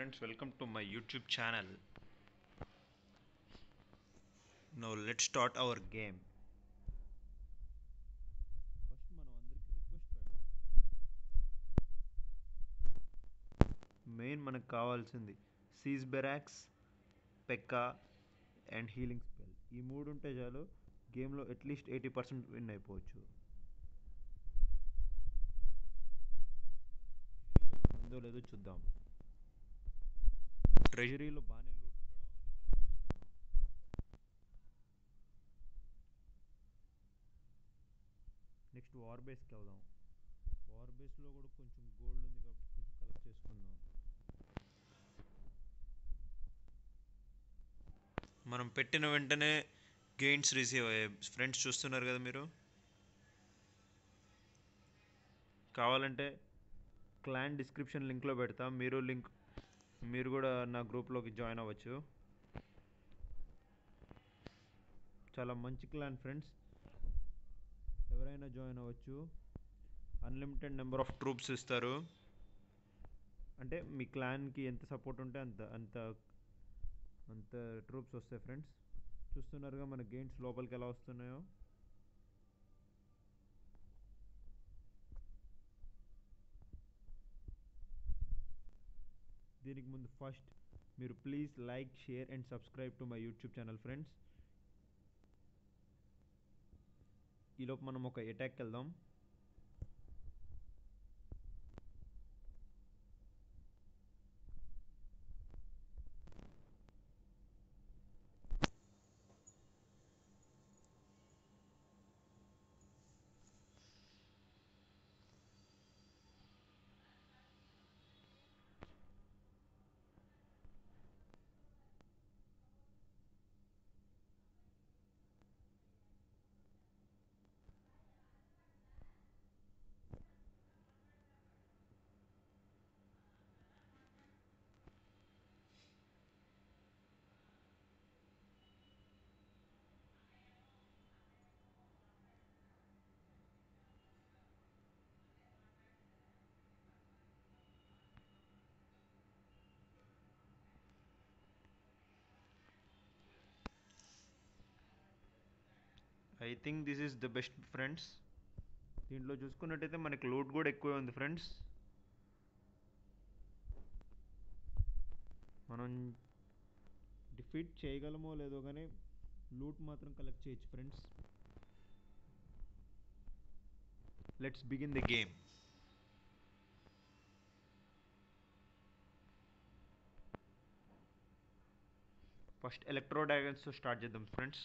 friends, welcome to my YouTube channel. Now let's start our game. First మనం అందరికి request పెడదాం main మనకు కావాల్సింది siege barracks pekka and healing spell ఈ మూడు ఉంటే చాలు గేమ్లో అట్లీస్ట్ ఎయిటీ పర్సెంట్ విన్ అయిపోవచ్చు ఉందో లేదో చూద్దాం ట్రెజరీలో బాగానే లూట్ ఉండడం వల్ల కలెక్ట్ చేసుకుందాం నెక్స్ట్ వార్ బేస్కి వెళ్దాం వార్ బేస్లో కూడా కొంచెం గోల్డ్ ఉంది కాబట్టి కొంచెం కలెక్ట్ చేసుకుందాం మనం పెట్టిన వెంటనే గెయిన్స్ రిసీవ్ అయ్యాయి ఫ్రెండ్స్ చూస్తున్నారు కదా మీరు కావాలంటే క్లాన్ డిస్క్రిప్షన్ లింక్లో పెడతా మీరు లింక్ మీరు కూడా నా గ్రూప్లోకి జాయిన్ అవ్వచ్చు చాలా మంచి క్లాన్ ఫ్రెండ్స్ ఎవరైనా జాయిన్ అవ్వచ్చు అన్లిమిటెడ్ నెంబర్ ఆఫ్ ట్రూప్స్ ఇస్తారు అంటే మీ క్లాన్కి ఎంత సపోర్ట్ ఉంటే అంత అంత అంత ట్రూప్స్ వస్తాయి ఫ్రెండ్స్ చూస్తున్నారుగా మన గెయిన్స్ లోపలికి ఎలా వస్తున్నాయో దీనికి ముందు ఫస్ట్ మీరు please like share and subscribe to my YouTube channel friends ఈలోపు మనం ఒక అటాక్కి వెళ్దాం I think this is the best friends దీంట్లో చూసుకున్నట్టయితే మనకి లోడ్ కూడా ఎక్కువే ఉంది ఫ్రెండ్స్ మనం డిఫీట్ చేయగలమో లేదో కానీ లూట్ మాత్రం కలెక్ట్ చేయొచ్చు friends let's begin the game first electro డ్రాగన్స్తో స్టార్ట్ చేద్దాం ఫ్రెండ్స్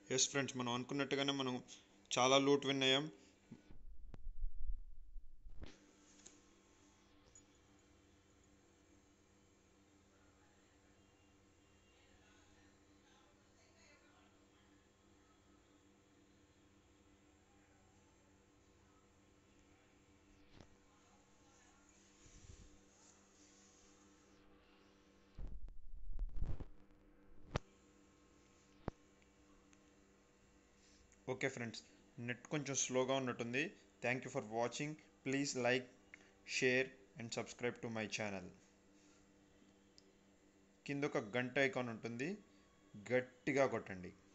ఎస్ ఫ్రెండ్స్ మనం అనుకున్నట్టుగానే మనం చాలా లూట్ విన్ అయ్యాం ఓకే ఫ్రెండ్స్ నెట్ కొంచెం స్లోగా ఉన్నట్టుంది thank you for watching please like share and subscribe to my channel కింద ఒక గంట ఐకాన్ ఉంటుంది గట్టిగా కొట్టండి